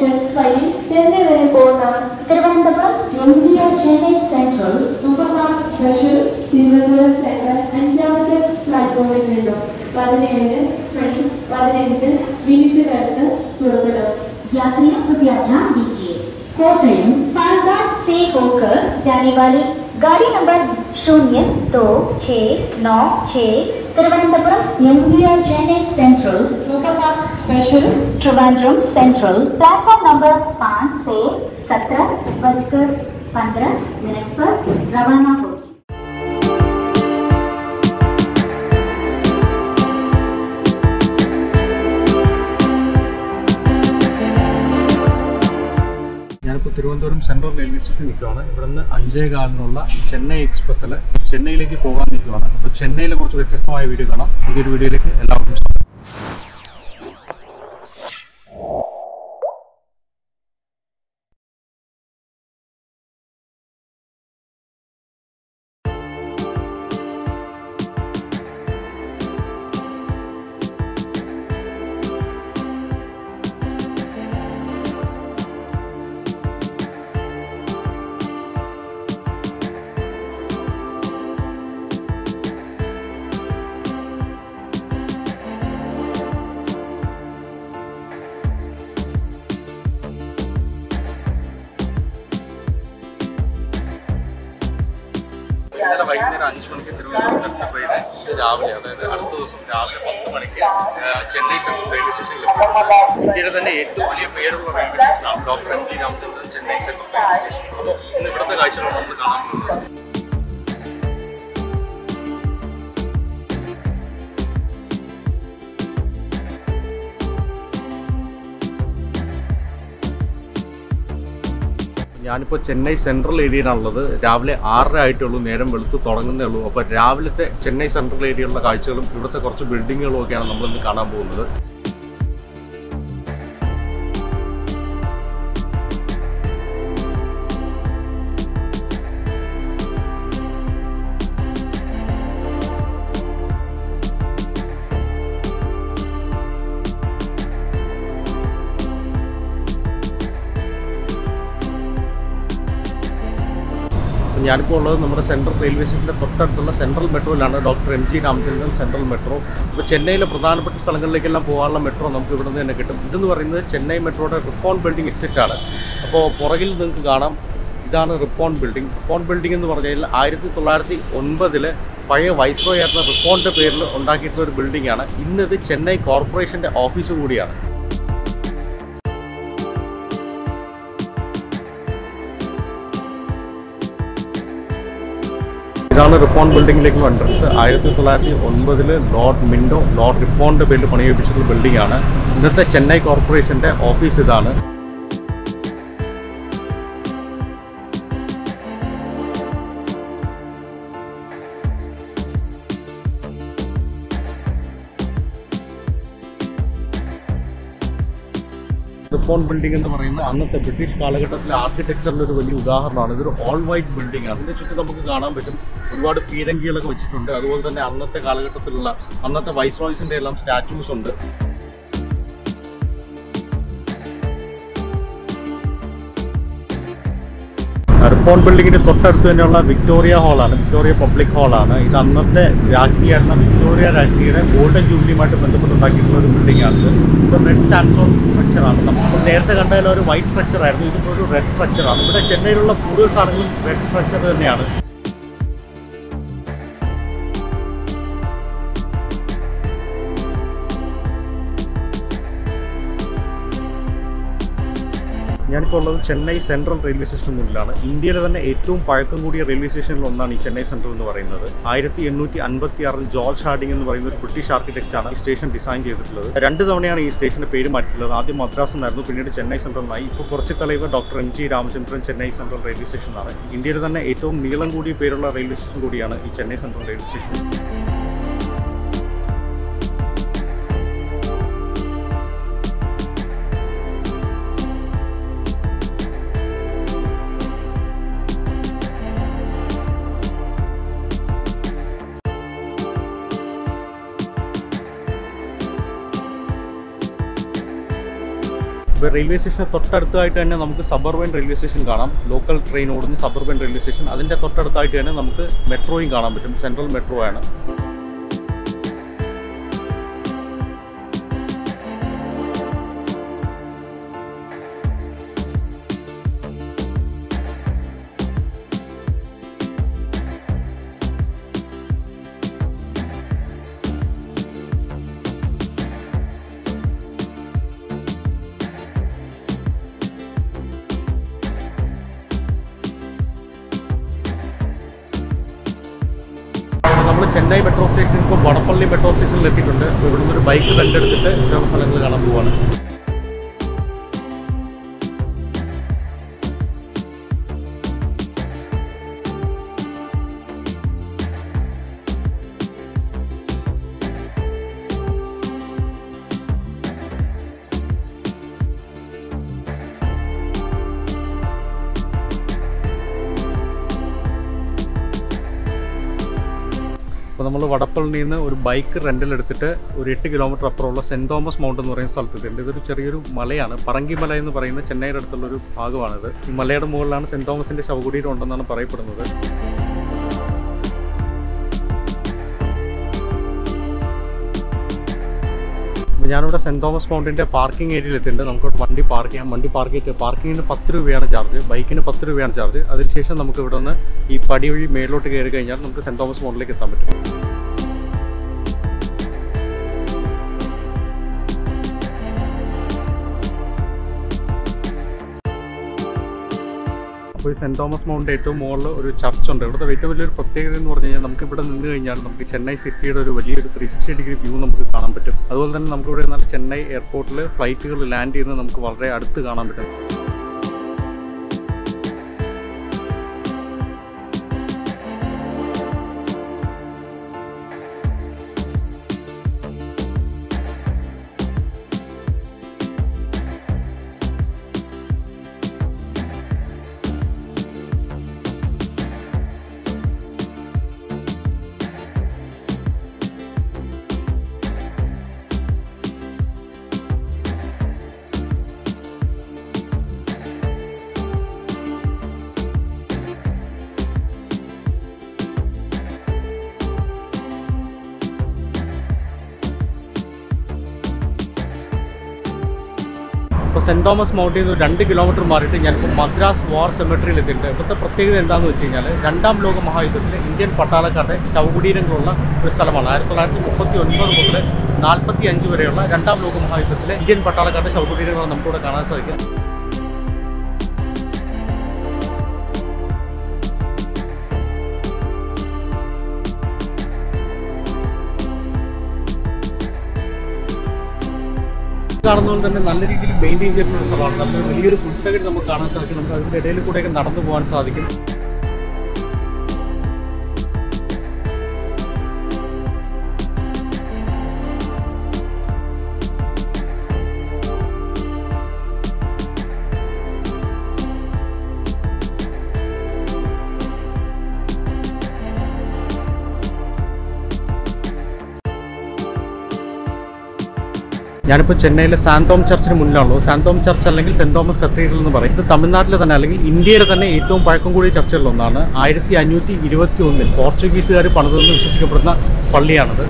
Station വഴി ചെന്നൈ വരെ പോകുന്ന Thiruvananthapuram M G R Chennai Central superfast special Thiruvananthapuram Central അഞ്ചാമത്തെ പ്ലാറ്റ്ഫോമിൽ നിന്നും പതിനേഴ് മണി പതിനഞ്ച് മിനിറ്റുകൾക്ക് പുറപ്പെടും यात्रियों कृपया ध्यान दीजिए कोटयम पालघाट से होकर जाने वाली गाड़ी नंबर शून्य दो छ नौ छ Thiruvananthapuram M G R Chennai Central superfast special Trivandrum Central platform number पाँच से सत्रह बजकर पंद्रह मिनट पर रवाना होगी ഞാനിപ്പോൾ തിരുവനന്തപുരം സെൻട്രൽ റെയിൽവേ സ്റ്റേഷനിൽ നിൽക്കുകയാണ് ഇവിടെ നിന്ന് അഞ്ചേ കാലിനുള്ള ചെന്നൈ എക്സ്പ്രസ്സിൽ ചെന്നൈയിലേക്ക് പോകാൻ നിൽക്കുകയാണ് അപ്പോൾ ചെന്നൈയിലെ കുറച്ച് വ്യത്യസ്തമായ വീഡിയോ കാണാം ഈ ഒരു വീഡിയോയിലേക്ക് എല്ലാവർക്കും സ്വാഗതം ഇന്നലെ വൈകുന്നേരം അഞ്ച് മണിക്ക് തിരുവനന്തപുരം ട്രെയിന് ഇത് രാവിലെ അതായത് അടുത്ത ദിവസം രാവിലെ പത്ത് മണിക്ക് ആ, ചെന്നൈ സെൻട്രൽ റെയിൽവേ സ്റ്റേഷനിൽ എത്തും. ഇന്ത്യയിലെ തന്നെ ഏറ്റവും വലിയ പേരുള്ള റെയിൽവേ സ്റ്റേഷനാണ് Doctor M G Ramachandran Chennai Central railway station അപ്പോൾ ഇന്ന് ഇവിടുത്തെ കാഴ്ചകളാണ് നമ്മൾ കാണാൻ പോകുന്നത് ഞാനിപ്പോൾ ചെന്നൈ സെൻട്രൽ ഏരിയയിലാണുള്ളത് രാവിലെ ആറര ആയിട്ടുള്ളൂ നേരം വെളുത്ത് തുടങ്ങുന്നേ ഉള്ളൂ അപ്പോൾ രാവിലത്തെ ചെന്നൈ സെൻട്രൽ ഏരിയയിലുള്ള കാഴ്ചകളും ഇവിടുത്തെ കുറച്ച് ബിൽഡിങ്ങുകളും ഒക്കെയാണ് നമ്മളിന്ന് കാണാൻ പോകുന്നത് അപ്പോൾ ഞാനിപ്പോൾ ഉള്ളത് നമ്മുടെ സെൻട്രൽ റെയിൽവേ സ്റ്റേഷൻ്റെ തൊട്ടടുത്തുള്ള സെൻട്രൽ മെട്രോയിലാണ് Doctor M G Ramachandran Central Metro അപ്പോൾ ചെന്നൈയിലെ പ്രധാനപ്പെട്ട സ്ഥലങ്ങളിലേക്കെല്ലാം പോകാനുള്ള മെട്രോ നമുക്ക് ഇവിടെ നിന്ന് തന്നെ കിട്ടും ഇതെന്ന് പറയുന്നത് ചെന്നൈ മെട്രോയുടെ റിപ്പോൺ ബിൽഡിംഗ് എക്സിറ്റ് ആണ് അപ്പോൾ പുറകിൽ നിങ്ങൾക്ക് കാണാം ഇതാണ് റിപ്പോൺ ബിൽഡിംഗ് റിപ്പോൺ ബിൽഡിംഗ് എന്ന് പറഞ്ഞാൽ ആയിരത്തി തൊള്ളായിരത്തി ഒൻപതിൽ പഴയ വൈസ്രോയ് ആയിരുന്ന റിപ്പോണിൻ്റെ പേരിൽ ഉണ്ടാക്കിയിട്ടുള്ള ഒരു ബിൽഡിംഗ് ആണ് ഇന്നത് ചെന്നൈ കോർപ്പറേഷൻ്റെ ഓഫീസ് കൂടിയാണ് ഇതാണ് റിപ്പോൺ ബിൽഡിങ്ങിലേക്കുള്ള എൻട്രൻസ് ആയിരത്തി തൊള്ളായിരത്തി ഒൻപതിൽ ലോർഡ് മിൻഡോ ലോർഡ് റിപ്പോണിൻ്റെ പേരിൽ പണിയെപ്പിച്ചിട്ടുള്ള ബിൽഡിംഗ് ആണ് ഇന്നത്തെ ചെന്നൈ കോർപ്പറേഷൻ്റെ ഓഫീസ് ഇതാണ് റിപ്പോൺ ബിൽഡിംഗ് എന്ന് പറയുന്നത് അന്നത്തെ ബ്രിട്ടീഷ് കാലഘട്ടത്തിലെ ആർക്കിടെക്ചറിന്റെ ഒരു വലിയ ഉദാഹരണമാണ് ഇതൊരു ഓൾ വൈറ്റ് ബിൽഡിംഗ് ആണ് അതിന്റെ ചുറ്റും നമുക്ക് കാണാൻ പറ്റും ഒരുപാട് പീരങ്കികളൊക്കെ വെച്ചിട്ടുണ്ട് അതുപോലെ തന്നെ അന്നത്തെ കാലഘട്ടത്തിലുള്ള അന്നത്തെ വൈസ്രോയ്സിന്റെ എല്ലാം സ്റ്റാച്യൂസ് ഉണ്ട് റിപ്പോൺ ബിൽഡിങ്ങിന്റെ തൊട്ടടുത്ത് തന്നെയുള്ള വിക്ടോറിയ ഹാളാണ് വിക്ടോറിയ പബ്ലിക് ഹാളാണ് ഇത് അന്നത്തെ രാജ്ഞിയായിരുന്ന വിക്ടോറിയ രാജ്ഞിയുടെ ഗോൾഡൻ ജൂബിലിയുമായിട്ട് ബന്ധപ്പെട്ടുണ്ടാക്കിയിട്ടുള്ള ഒരു ബിൽഡിംഗ് ആണ് ഇത് റെഡ് സാൻസോൺ സ്ട്രക്ചർ ആണ് നമ്മൾ നേരത്തെ കണ്ടതിൽ ഒരു വൈറ്റ് സ്ട്രക്ചർ ആയിരുന്നു ഇതിപ്പോൾ ഒരു റെഡ് സ്ട്രക്ചർ ആണ് ഇവിടെ ചെന്നൈയിലുള്ള കൂടുതൽ സാധനങ്ങളും റെഡ് സ്ട്രക്ചർ തന്നെയാണ് ഞാനിപ്പോൾ ഉള്ളത് ചെന്നൈ സെൻട്രൽ റെയിൽവേ സ്റ്റേഷന് മുന്നിലാണ് ഇന്ത്യയിലെ തന്നെ ഏറ്റവും പഴക്കം കൂടിയ റെയിൽവേ സ്റ്റേഷനിൽ ഒന്നാണ് ഈ ചെന്നൈ സെൻട്രൽ എന്ന് പറയുന്നത് ആയിരത്തി എണ്ണൂറ്റി അൻപത്തി ആറിൽ ജോർജ് ഹാർഡിംഗ് എന്ന് പറയുന്ന ഒരു ബ്രിട്ടീഷ് ആർക്കിടെക്റ്റ് ആണ് ഈ സ്റ്റേഷൻ ഡിസൈൻ ചെയ്തിട്ടുള്ളത് രണ്ട് തവണയാണ് ഈ സ്റ്റേഷന്റെ പേര് മാറ്റിയിട്ടുള്ളത് ആദ്യം മദ്രാസ് എന്നായിരുന്നു പിന്നീട് ചെന്നൈ സെൻട്രൽ എന്നായി ഇപ്പോൾ കുറച്ച് തലൈവർ Doctor M G Ramachandran Chennai Central railway സ്റ്റേഷനാണ് ഇന്ത്യയിലെ തന്നെ ഏറ്റവും നീളം കൂടിയ പേരുള്ള റെയിൽവേ സ്റ്റേഷൻ കൂടിയാണ് ഈ Chennai Central railway station railway station തൊട്ടടുത്തായിട്ട് തന്നെ നമുക്ക് സബർബൻ റെയിൽവേ സ്റ്റേഷൻ കാണാം ലോക്കൽ ട്രെയിൻ ഓടുന്ന സബർബൻ റെയിൽവേ സ്റ്റേഷൻ അതിൻ്റെ തൊട്ടടുത്തായിട്ട് തന്നെ നമുക്ക് മെട്രോയും കാണാൻ പറ്റും സെൻട്രൽ മെട്രോ ആണ് നമ്മൾ ചെന്നൈ മെട്രോ സ്റ്റേഷനിൽ ഇപ്പോൾ വടപ്പള്ളി മെട്രോ സ്റ്റേഷനിൽ എത്തിയിട്ടുണ്ട് അപ്പോൾ ഇവിടുന്ന് ഒരു ബൈക്ക് റെൻ്റ് എടുത്തിട്ട് ഇത്തരം സ്ഥലങ്ങൾ കാണാൻ പോവാണ് അപ്പോൾ നമ്മൾ വടപ്പള്ളിയിൽ നിന്ന് ഒരു ബൈക്ക് റെൻ്റൽ എടുത്തിട്ട് ഒരു എട്ട് കിലോമീറ്റർ അപ്പുറമുള്ള സെൻറ് തോമസ് മൗണ്ട് എന്ന് പറയുന്ന സ്ഥലത്തെത്തിയിട്ടുണ്ട് ഇതൊരു ചെറിയൊരു മലയാണ് പറങ്കിമല എന്ന് പറയുന്ന ചെന്നൈയുടെ അടുത്തുള്ള ഒരു ഭാഗമാണിത് ഈ മലയുടെ മുകളിലാണ് സെൻറ് തോമസിൻ്റെ ശവകുടീരം ഉണ്ടെന്നാണ് പറയപ്പെടുന്നത് അപ്പോൾ ഞാനിവിടെ സെൻറ് തോമസ് മൗണ്ടിൻ്റെ പാർക്കിംഗ് ഏരിയയിൽ എത്തിയിട്ടുണ്ട് നമുക്ക് ഇവിടെ വണ്ടി പാർക്ക് ചെയ്യാം വണ്ടി പാർക്ക് ചെയ്തിട്ട് പാർക്കിങ്ങിന് പത്ത് രൂപയാണ് ചാർജ് ബൈക്കിന് പത്ത് രൂപയാണ് ചാർജ് അതിനുശേഷം നമുക്ക് ഇവിടെ നിന്ന് ഈ പടി വഴി മേലോട്ട് കയറി കഴിഞ്ഞാൽ നമുക്ക് സെൻറ് തോമസ് മൗണ്ടിലേക്ക് എത്താൻ പറ്റും അപ്പോൾ ഈ സെൻറ് തോമസ് മൗണ്ട് ഏറ്റവും മുകളിൽ ഒരു ചർച്ച് ഉണ്ട് ഇവിടുത്തെ ഏറ്റവും വലിയൊരു പ്രത്യേകത എന്ന് പറഞ്ഞു കഴിഞ്ഞാൽ നമുക്ക് ഇവിടെ നിന്ന് കഴിഞ്ഞാൽ നമുക്ക് ചെന്നൈ സിറ്റിയുടെ ഒരു വലിയൊരു ത്രീ സിക്സ്റ്റി ഡിഗ്രി വ്യൂ നമുക്ക് കാണാൻ പറ്റും അതുപോലെ തന്നെ നമുക്ക് ഇവിടെ നിന്നാൽ ചെന്നൈ എയർപോർട്ടിൽ ഫ്ലൈറ്റുകൾ ലാൻഡ് ചെയ്യുന്നത് നമുക്ക് വളരെ അടുത്ത് കാണാൻ പറ്റും ഇപ്പോൾ സെൻറ് തോമസ് മൗണ്ടിൽ നിന്ന് ഒരു രണ്ട് കിലോമീറ്റർ മാറിയിട്ട് ഞാനിപ്പോൾ മദ്രാസ് വാർ സെമിട്രിയിൽ എത്തിയിട്ടുണ്ട് ഇവിടുത്തെ പ്രത്യേകത എന്താണെന്ന് വെച്ച് കഴിഞ്ഞാൽ രണ്ടാം ലോക മഹായുദ്ധത്തിൽ ഇന്ത്യൻ പട്ടാളക്കാരുടെ ശവകുടീരങ്ങളുള്ള ഒരു സ്ഥലമാണ് ആയിരത്തി തൊള്ളായിരത്തി മുപ്പത്തി ഒൻപത് മുതൽ നാൽപ്പത്തി അഞ്ച് വരെയുള്ള രണ്ടാം ലോക മഹായുദ്ധത്തിലെ ഇന്ത്യൻ പട്ടാളക്കാരുടെ ശവകുടീരങ്ങൾ നമുക്കിവിടെ കാണാൻ സാധിക്കും കാണുന്ന പോലെ തന്നെ നല്ല രീതിയിൽ മെയിൻറ്റെയിൻ ചെയ്യുന്ന ഒരു സ്ഥലമാണ് നമ്മൾ വലിയൊരു പുസ്തകം നമുക്ക് കാണാൻ സാധിക്കും നമുക്ക് അതിൻ്റെ ഇടയിൽ കൂടെയൊക്കെ നടന്നു പോകാൻ സാധിക്കും ഞാനിപ്പോൾ ചെന്നൈയിലെ സാന്തോം ചർച്ചിന് മുന്നിലാണല്ലോ സാന്തോം ചർച്ച് അല്ലെങ്കിൽ സെന്റ് തോമസ് കത്തീഡ്രൽ എന്ന് പറയും ഇത് തമിഴ്നാട്ടിലെ തന്നെ അല്ലെങ്കിൽ ഇന്ത്യയിലെ തന്നെ ഏറ്റവും പഴക്കം കൂടിയ ചർച്ചുകളിലൊന്നാണ് ആയിരത്തി അഞ്ഞൂറ്റി ഇരുപത്തി ഒന്നിൽ പോർച്ചുഗീസുകാർ പണിതെന്ന് വിശ്വസിക്കപ്പെടുന്ന പള്ളിയാണത്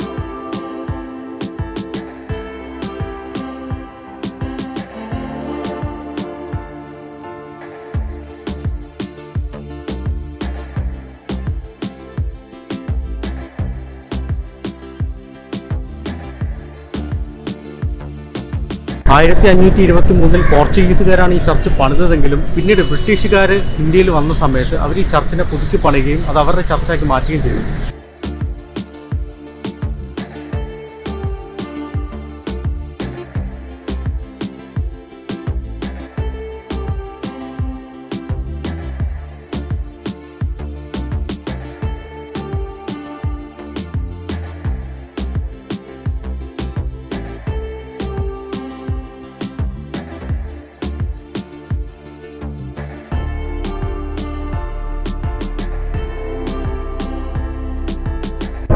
ആയിരത്തി അഞ്ഞൂറ്റി ഇരുപത്തി മൂന്നിൽ പോർച്ചുഗീസുകാരാണ് ഈ ചർച്ച് പണിതതെങ്കിലും പിന്നീട് ബ്രിട്ടീഷുകാർ ഇന്ത്യയിൽ വന്ന സമയത്ത് അവർ ഈ ചർച്ചിനെ പുതുക്കി പണിയുകയും അത് അവരുടെ ചർച്ചാക്കി മാറ്റുകയും ചെയ്തു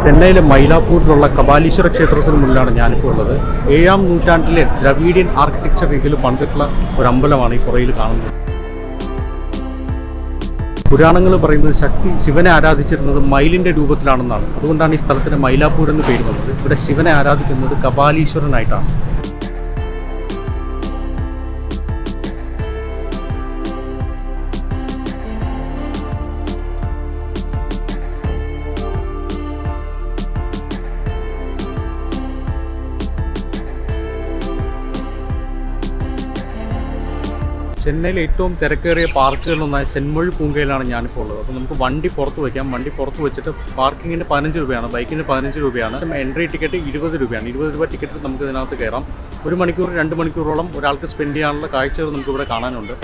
ചെന്നൈയിലെ മൈലാപ്പൂരിലുള്ള കപാലീശ്വര ക്ഷേത്രത്തിന് മുന്നിലാണ് ഞാനിപ്പോൾ ഉള്ളത് ഏഴാം നൂറ്റാണ്ടിലെ ദ്രവീഡിയൻ ആർക്കിടെക്ചർ രീതിയിൽ പണിതിട്ടുള്ള ഒരു അമ്പലമാണ് ഈ പുറയിൽ കാണുന്നത് പുരാണങ്ങൾ പറയുന്നത് ശക്തി ശിവനെ ആരാധിച്ചിരുന്നത് മയിലിന്റെ രൂപത്തിലാണെന്നാണ് അതുകൊണ്ടാണ് ഈ സ്ഥലത്തിന് മൈലാപ്പൂർ എന്ന് പേര് വന്നത് ഇവിടെ ശിവനെ ആരാധിക്കുന്നത് കപാലീശ്വരനായിട്ടാണ് ചെന്നൈയിലെ ഏറ്റവും തിരക്കേറിയ പാർക്കുകളിലൊന്നായ സെൻമൊഴി പൂങ്കയിലാണ് ഞാനിപ്പോൾ ഉള്ളത് അപ്പോൾ നമുക്ക് വണ്ടി പുറത്ത് വയ്ക്കാം വണ്ടി പുറത്ത് വെച്ചിട്ട് പാർക്കിങ്ങിന് പതിനഞ്ച് രൂപയാണ് ബൈക്കിന് പതിനഞ്ച് രൂപയാണ് എൻട്രി ടിക്കറ്റ് ഇരുപത് രൂപയാണ് ഇരുപത് രൂപ ടിക്കറ്റ് നമുക്ക് ഇതിനകത്ത് കയറാം ഒരു മണിക്കൂർ രണ്ട് മണിക്കൂറോളം ഒരാൾക്ക് സ്പെൻഡ് ചെയ്യാനുള്ള കാഴ്ചകൾ നമുക്ക് ഇവിടെ കാണാനുണ്ട്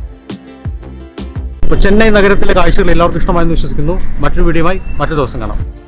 അപ്പോൾ ചെന്നൈ നഗരത്തിലെ കാഴ്ചകൾ എല്ലാവർക്കും ഇഷ്ടമായെന്ന് വിശ്വസിക്കുന്നു മറ്റൊരു വീഡിയോയുമായി മറ്റു ദിവസം കാണാം